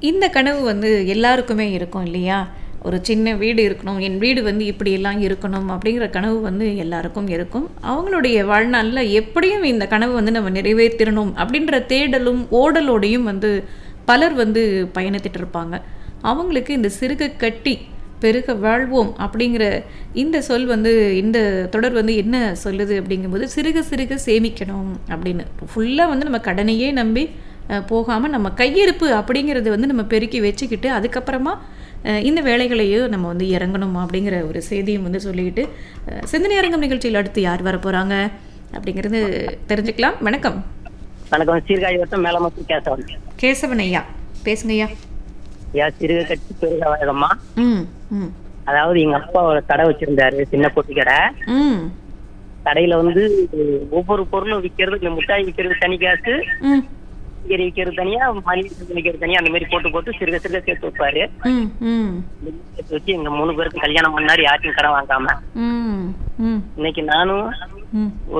இந்த கனவு வந்து எல்லாருக்குமே இருக்கும் இல்லையா ஒரு சின்ன வீடு இருக்கணும் என் வீடு வந்து இப்படியெல்லாம் இருக்கணும் அப்படிங்கிற கனவு வந்து எல்லாருக்கும் இருக்கும் அவங்களுடைய வாழ்நாளில் எப்படியும் இந்த கனவு வந்து நம்ம நிறைவேற்றிடணும் அப்படின்ற தேடலும் ஓடலோடையும் வந்து பலர் வந்து பயணித்துட்டு இருப்பாங்க அவங்களுக்கு இந்த சிறுக கட்டி பெருக வாழ்வோம் அப்படிங்கிற இந்த சொல் வந்து இந்த தொடர் வந்து என்ன சொல்லுது அப்படிங்கும்போது சிறுக சிறுக சேமிக்கணும் அப்படின்னு ஃபுல்லாக வந்து நம்ம கடனையே நம்பி போகாமல் நம்ம கையிருப்பு அப்படிங்கிறது வந்து நம்ம பெருக்கி வச்சுக்கிட்டு அதுக்கப்புறமா அஹ், இந்த வேலைகளையும் நம்ம வந்து இறங்கணும் அப்படிங்கிற ஒரு செய்தியும் வந்து சொல்லிக்கிட்டு அஹ், சிந்தனை அரங்கம் நிகழ்ச்சியில் அடுத்து யார் வர போகிறாங்க அப்படிங்கிறது தெரிஞ்சுக்கலாம் வணக்கம் வணக்கம் சீர்காழி வட்டம் மேலமத்து கேசவன் கேசவன் ஐயா பேசுங்க ஐயா ஐயா சிறுக கட்சி பெருக வழக்கம்மா ம் ம் அதாவது எங்க அப்பா ஒரு கடை வச்சிருந்தாரு சின்ன பொட்டி கடை ம் கடையில வந்து ஒவ்வொரு பொருளும் விக்கிறது இந்த மிட்டாய் விக்கிறது தனி காசு ம் கீரை விக்கிறது தனியா மளிகை பொருள் விக்கிறது தனியா அந்த மாதிரி போட்டு போட்டு சிறுக சிறுக சேர்த்து வைப்பாரு ம் ம் இந்த மாதிரி சேர்த்து வச்சு எங்க மூணு பேருக்கு கல்யாணம் பண்ணாரு யாருக்கும் கடன் வாங்காம ம் ம் இன்னைக்கு நானும் ம் ஒரு